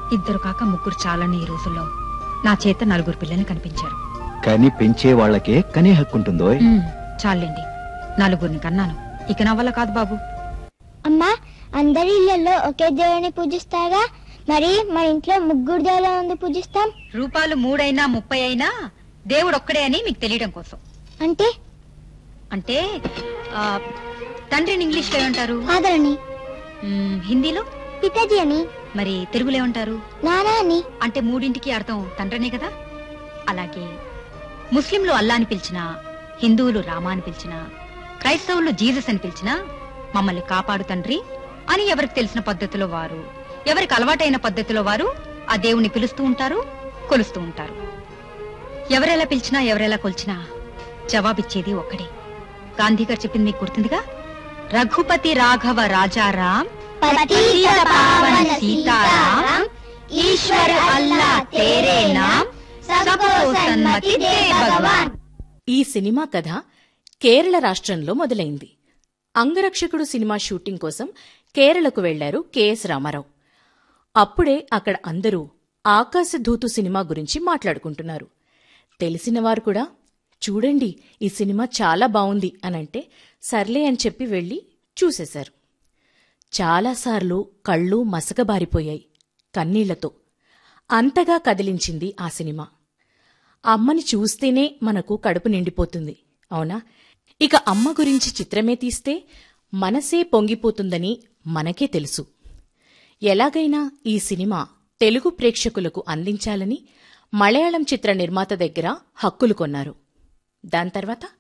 ఇద్దరు కాక ముగ్గురు చాలని ఈ రోజుల్లో నా చేత నలుగురు పిల్లల్ని కనిపించారు కానీ పెంచే వాళ్ళకే కనే హక్కు ఉంటుందో ఉమ్, చాలండి నలుగురిని కన్నాను ఇక నా వల్ల కాదు బాబు అమ్మా అందరి ఇళ్లలో ఒకే దేవుని పూజిస్తారా మరి మన ఇంట్లో ముగ్గురు దేవులను ఎందుకు పూజిస్తాం రూపాలు మూడైనా ముప్పై అయినా దేవుడు ఒక్కడే అని మీకు తెలియడం కోసం అంటే అంటే ఆ, తండ్రిని ఇంగ్లీష్ లో ఏమంటారు ఫాదర్ అని మ్, హిందీలో పితాజీ అని మరి తెలుగులో ఏమంటారు నానా అని అంటే మూడింటికి అర్థం తండ్రనే కదా అలాగే ముస్లింలు అల్లా అని పిలిచినా హిందువులు రామా అని పిలిచినా క్రైస్తవులు జీసస్ అని పిలిచినా మమ్మల్ని కాపాడు తండ్రి అని ఎవరికి తెలిసిన పద్ధతిలో వారు ఎవరికి అలవాటైన పద్ధతిలో వారు ఆ దేవుణ్ణి పిలుస్తూ ఉంటారు కొలుస్తూ ఉంటారు ఎవరెలా పిలిచినా ఎవరెలా కొలిచినా జవాబిచ్చేది ఒక్కడే గాంధీ గారు చెప్పింది మీకు గుర్తుందిగా రఘుపతి రాఘవ రాజారాం పతిత పావన సీతారాం ఈశ్వర్ అల్లా తేరే నామ్ సబ్కో సన్మతి దే భగవాన్ ఈ సినిమా కథ కేరళ రాష్ట్రంలో మొదలైంది అంగరక్షకుడు సినిమా షూటింగ్ కోసం కేరళకు వెళ్లారు కెఎస్ రామారావు అప్పుడే అక్కడ అందరూ ఆకాశధూతు సినిమా గురించి మాట్లాడుకుంటున్నారు తెలిసినవారు కూడా చూడండి ఈ సినిమా చాలా బావుంది అనంటే సర్లే అని చెప్పి వెళ్లి చూసేశారు చాలాసార్లు కళ్ళు మసకబారిపోయాయి కన్నీళ్లతో అంతగా కదిలించింది ఆ సినిమా అమ్మని చూస్తేనే మనకు కడుపు నిండిపోతుంది అవునా ఇక అమ్మ గురించి చిత్రమే తీస్తే మనసే పొంగిపోతుందని మనకే తెలుసు ఎలాగైనా ఈ సినిమా తెలుగు ప్రేక్షకులకు అందించాలని మలయాళం చిత్ర నిర్మాత దగ్గర హక్కులు కొన్నారు దాని తర్వాత